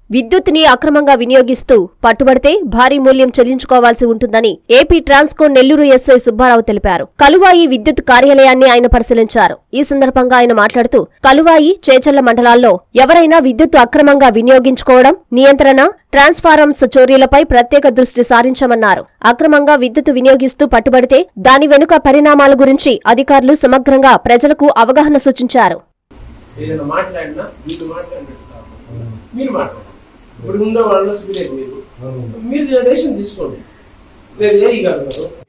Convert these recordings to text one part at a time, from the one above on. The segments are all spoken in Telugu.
విద్యుత్తుని అక్రమంగా వినియోగిస్తూ పట్టుబడితే భారీ మూల్యం చెల్లించుకోవాల్సి ఉంటుందని ఏపీ ట్రాన్స్కో నెల్లూరు ఎస్ఐ సుబ్బారావు తెలిపారు కలువాయి విద్యుత్ కార్యాలయాన్ని ఆయన పరిశీలించారు ఈ సందర్భంగా ఆయన మాట్లాడుతూ కలువాయి చేచర్ల మండలాల్లో ఎవరైనా విద్యుత్తు అక్రమంగా వినియోగించుకోవడం నియంత్రణ ట్రాన్స్ఫారమ్స్ చోరీలపై ప్రత్యేక దృష్టి సారించామన్నారు అక్రమంగా విద్యుత్తు వినియోగిస్తూ పట్టుబడితే దాని వెనుక పరిణామాల గురించి అధికారులు సమగ్రంగా ప్రజలకు అవగాహన సూచించారు ఏదైనా మాట్లాడినా వీళ్ళు మాట్లాడినట్టు కాదు. మీరు మాట్లాడండి ఇప్పుడు ఉన్న వాళ్ళు సివిలేజ్ మీరు మీరు జనరేషన్ తీసుకోండి లేదు ఏ గారు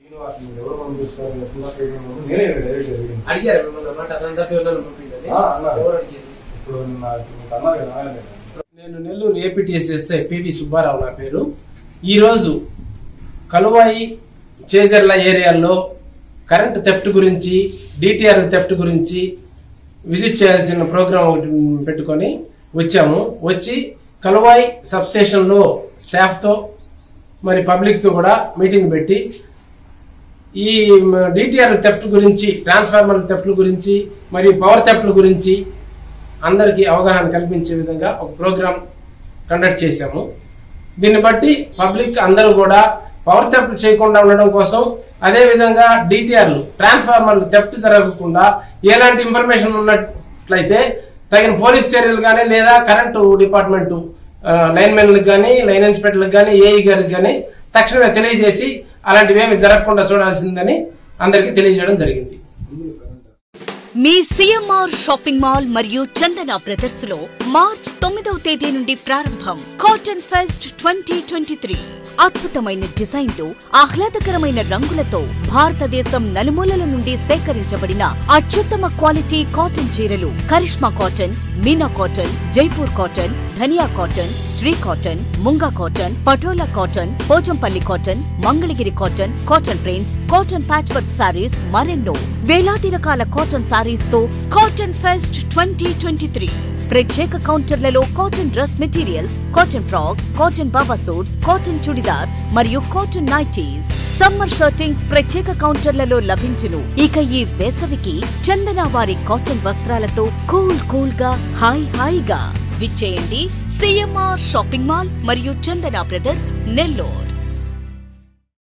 అడిగారు మిమ్మల్ని మాట అదంతా పిల్లలు పంపించండి ఆ, అన్నారు. ఎవరు అడిగారు ఇప్పుడు నాకు మీకు అన్నారు కదా ఆయన. నేను Nellore APTS SI PV Subbarao నా పేరు ఈరోజు కలువాయి చేజర్ల ఏరియాల్లో కరెంట్ థెఫ్ట్ గురించి డిటిఆర్ థెఫ్ట్ గురించి విజిట్ చేయాల్సిన ప్రోగ్రామ్ ఒకటి పెట్టుకొని వచ్చాము వచ్చి కలువాయి సబ్ స్టేషన్లో స్టాఫ్తో మరి పబ్లిక్తో కూడా మీటింగ్ పెట్టి ఈ డిటిఆర్ థెఫ్ట్ గురించి ట్రాన్స్ఫార్మర్ థెఫ్ట్ గురించి మరియు పవర్ థెఫ్ట్ గురించి అందరికీ అవగాహన కల్పించే విధంగా ఒక ప్రోగ్రామ్ కండక్ట్ చేశాము దీన్ని బట్టి పబ్లిక్ అందరూ కూడా పవర్ థెఫ్ట్ చేయకుండా ఉండడం కోసం అదే విధంగా డిటిఆర్లు ట్రాన్స్ఫార్మర్లు థెఫ్ట్ జరగకుండా ఎలాంటి ఇన్ఫర్మేషన్ ఉన్నట్లయితే తగిన పోలీస్ చర్యలు కానీ లేదా కరెంటు డిపార్ట్మెంట్ లైన్ మెన్లకు కానీ లైన్ ఇన్స్పెక్టర్లకు కానీ ఏఈ గారికి కానీ తక్షణమే తెలియజేసి అలాంటివి ఏమి జరగకుండా చూడాల్సిందని అందరికీ తెలియజేయడం జరిగింది మీ సిఎంఆర్ షాపింగ్ మాల్ మరియు చందన బ్రదర్స్ లో మార్చ్ తొమ్మిదవ తేదీ నుండి ప్రారంభం cotton fest twenty twenty three అద్భుతమైన డిజైన్లు ఆహ్లాదకరమైన రంగులతో భారతదేశం నలుమూలల నుండి సేకరించబడిన అత్యుత్తమ క్వాలిటీ కాటన్ చీరలు Karishma cotton Meena cotton Jaipur cotton Dhaniya cotton Shri cotton Munga cotton Patola cotton Pochampally cotton Mangalagiri cotton cotton prints cotton patch work sarees మరెన్నో వేలాది రకాల కాటన్ సారీస్ తో cotton fest twenty twenty three ప్రత్యేక కౌంటర్లలో cotton dress materials cotton frocks cotton baba suits cotton churidars మరియు కాటన్ నైటీస్ సమ్మర్ షర్టింగ్స్ ప్రత్యేక కౌంటర్లలో లభించును ఇక ఈ వేసవికి చందన వారి కాటన్ వస్త్రాలతో కూల్ కూల్ గా హాయ్ హాయిగా విచ్చేయండి సిఎంఆర్ షాపింగ్ మాల్ మరియు చందన బ్రదర్స్ నెల్లూరు